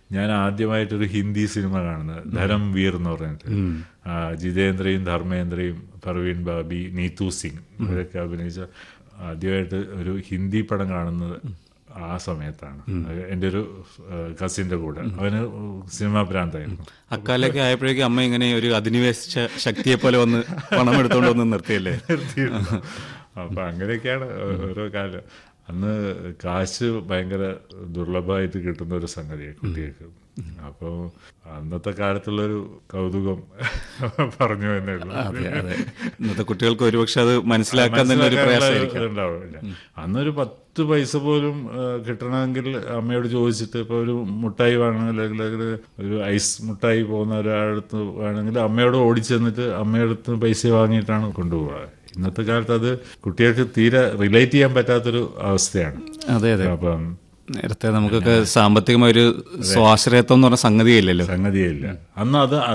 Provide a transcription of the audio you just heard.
ഞാൻ ആദ്യമായിട്ടൊരു ഹിന്ദി സിനിമ കാണുന്നത് ധരം വീർ എന്ന് പറഞ്ഞിട്ട് ആ, ജിതേന്ദ്രയും ധർമ്മേന്ദ്രയും പർവീൻ ബാബി നീതു സിംഗ് ഇവരൊക്കെ അഭിനയിച്ച ആദ്യമായിട്ട് ഒരു ഹിന്ദി പടം കാണുന്നത് ആ സമയത്താണ് അത് എൻ്റെ ഒരു കസിൻ്റെ കൂടെ അവന് സിനിമാ ഭ്രാന്തായിരുന്നു അക്കാലൊക്കെ ആയപ്പോഴേക്കും അമ്മ ഇങ്ങനെ ഒരു അധിനിവേശ ശക്തിയെ പോലെ വന്ന് പണം എടുത്തോണ്ട് വന്ന് നിർത്തിയല്ലേ നിർത്തിയിരുന്നു. അപ്പൊ അങ്ങനെയൊക്കെയാണ് ഓരോ കാലം അന്ന് കാശ് ഭയങ്കര ദുർലഭമായിട്ട് കിട്ടുന്ന ഒരു സംഗതിയാണ് കുട്ടികൾക്ക് അപ്പോൾ അന്നത്തെ കാലത്തുള്ളൊരു കൗതുകം പറഞ്ഞു എന്നേ ഉള്ളൂ അതെ അതെ ഇന്നത്തെ കുട്ടികൾക്ക് ഒരുപക്ഷെ അത് മനസ്സിലാക്കാൻ തന്നെ ഒരു പ്രയാസമായിരിക്കും ഉണ്ടാവില്ല അന്നൊരു പത്ത് പൈസ പോലും ആ, കിട്ടണമെങ്കിൽ അമ്മയോട് ചോദിച്ചിട്ട് ഇപ്പൊ ഒരു മുട്ടായി വേണമെങ്കിൽ അല്ലെങ്കിൽ ഒരു ഐസ് മുട്ടായി പോകുന്ന ഒരാളടുത്ത് വേണമെങ്കിൽ അമ്മയോട് ഓടിച്ചെന്നിട്ട് അമ്മയടുത്ത് പൈസ വാങ്ങിയിട്ടാണ് കൊണ്ടുപോവുക ഇന്നത്തെ കാലത്ത് അത് കുട്ടികൾക്ക് തീരെ റിലേറ്റ് ചെയ്യാൻ പറ്റാത്തൊരു അവസ്ഥയാണ് അതെ അതെ അപ്പം നേരത്തെ നമുക്കൊക്കെ സാമ്പത്തികമായ ഒരു സ്വാശ്രയത്വം എന്ന് പറഞ്ഞ സംഗതിയില്ലല്ലോ സംഗതിയില്ല അന്ന് അത്